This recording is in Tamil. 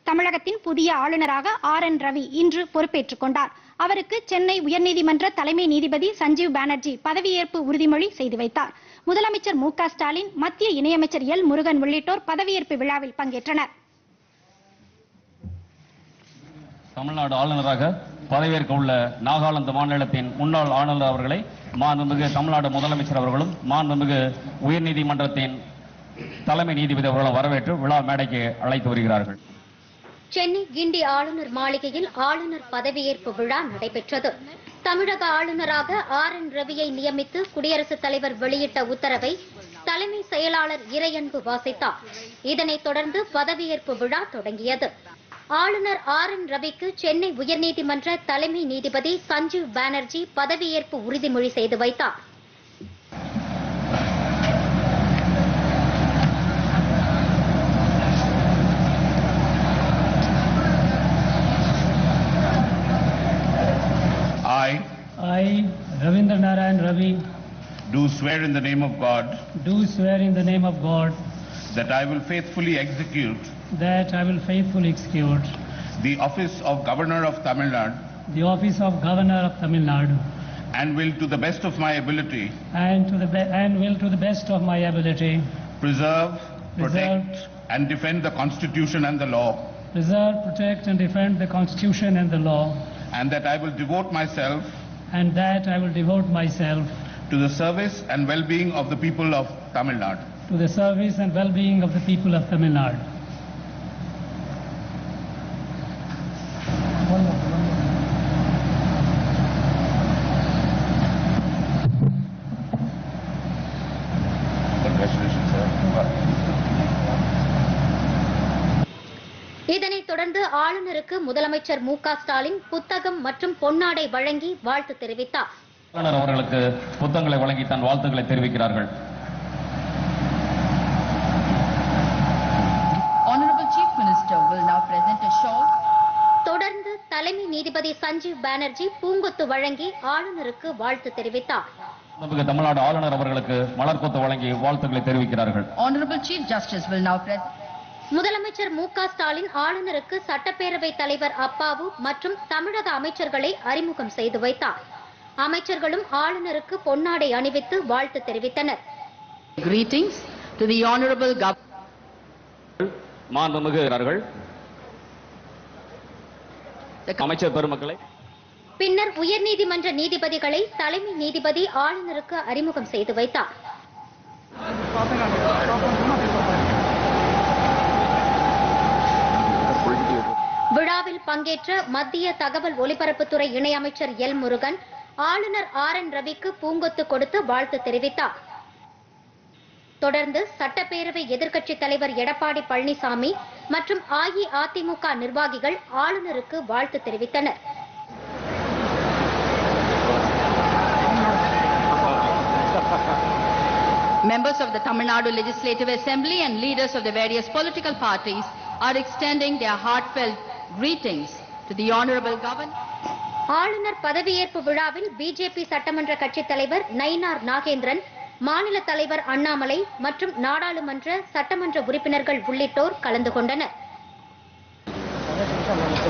தமிழகத்தின் புதிய ஆளுநராக ஆர் என் ரவி இன்று பொறுப்பேற்றுக் கொண்டார் அவருக்கு சென்னை உயர்நீதிமன்ற தலைமை நீதிபதி சஞ்சீவ் பானர்ஜி பதவியேற்பு உறுதிமொழி செய்து வைத்தார் முதலமைச்சர் மு க ஸ்டாலின் மத்திய இணையமைச்சர் எல் முருகன் உள்ளிட்டோர் பதவியேற்பு விழாவில் பங்கேற்றனர் தமிழ்நாடு ஆளுநராக பதவியேற்க உள்ள நாகாலாந்து மாநிலத்தின் முன்னாள் ஆளுநர் அவர்களை மாண்புமிகு தமிழ்நாடு முதலமைச்சர் அவர்களும் மாண்புமிகு உயர்நீதிமன்றத்தின் தலைமை நீதிபதி அவர்களும் வரவேற்று விழா மேடைக்கு அழைத்து வருகிறார்கள் சென்னை கிண்டி ஆளுநர் மாளிகையில் ஆளுநர் பதவியேற்பு விழா நடைபெற்றது தமிழக ஆளுநராக ஆர் என் ரவியை நியமித்து குடியரசுத் தலைவர் வெளியிட்ட உத்தரவை தலைமை செயலாளர் இறையன்பு வாசித்தார் இதனைத் தொடர்ந்து பதவியேற்பு விழா தொடங்கியது ஆளுநர் ஆர் என் ரவிக்கு சென்னை உயர்நீதிமன்ற தலைமை நீதிபதி சஞ்சீவ் பானர்ஜி பதவியேற்பு உறுதிமொழி செய்து வைத்தார் I I, Ravindra Narayan Ravi, do swear in the name of God do swear in the name of God that I will faithfully execute that I will faithfully execute the office of Governor of Tamil Nadu the office of Governor of Tamil Nadu and will to the best of my ability and to the be- and will to the best of my ability preserve, Preserve. protect and defend the Constitution and the law preserve, protect and defend the Constitution and the law and that I will devote myself and that I will devote myself to the service and well-being of the people of Tamil Nadu. to the service and well-being of the people of Tamil Nadu. Congratulations, sir. இதனைத் தொடர்ந்து ஆளுநருக்கு முதலமைச்சர் மு க ஸ்டாலின் புத்தகம் மற்றும் பொன்னாடை வழங்கி வாழ்த்து தெரிவித்தார் ஆளுநர் அவர்களுக்கு புத்தகங்களை வழங்கி தன் வாழ்த்துக்களை தெரிவிக்கிறார்கள் Honorable Chief Minister will now present a short தொடர்ந்து தலைமை நீதிபதி சஞ்சீவ் பானர்ஜி பூங்கொத்து வழங்கி ஆளுநருக்கு வாழ்த்து தெரிவித்தார் மாண்புமிகு தமிழ்நாடு ஆளுநர் அவர்களுக்கு மலர்கொத்து வழங்கி வாழ்த்துக்களை தெரிவிக்கிறார்கள் Honorable Chief Justice will now present முதலமைச்சர் மு க ஸ்டாலின் ஆளுநருக்கு சட்டப்பேரவை தலைவர் அப்பாவு மற்றும் தமிழக அமைச்சர்களை அறிமுகம் செய்து வைத்தார் அமைச்சர்களும் ஆளுநருக்கு பொன்னாடை அணிவித்து வாழ்த்து தெரிவித்தனர் greetings to the Honorable Governor. மாண்புமிகு அவர்கள் The அமைச்சர் பெருமக்களை பின்னர் உயர்நீதிமன்ற நீதிபதிகளை தலைமை நீதிபதி ஆளுநருக்கு அறிமுகம் செய்து வைத்தார் விழாவில் பங்கேற்ற மத்திய தகவல் ஒலிபரப்புத்துறை இணையமைச்சர் எல் முருகன் ஆளுநர் ஆர் என் ரவிக்கு பூங்கொத்து கொடுத்து வாழ்த்து தெரிவித்தார் தொடர்ந்து சட்டப்பேரவை எதிர்க்கட்சித் தலைவர் எடப்பாடி பழனிசாமி மற்றும் அஇஅதிமுக நிர்வாகிகள் ஆளுநருக்கு வாழ்த்து தெரிவித்தனர் Members of the Tamil Nadu Legislative Assembly and leaders of the various political parties are extending their heartfelt greetings to the Honorable Governor. ஆளுநர் பதவியேற்பு விழாவில் பிஜேபி சட்டமன்ற கட்சித் தலைவர் நயினார் நாகேந்திரன் மாநில தலைவர் அண்ணாமலை மற்றும் நாடாளுமன்ற சட்டமன்ற உறுப்பினர்கள் உள்ளிட்டோர் கலந்து கொண்டனர்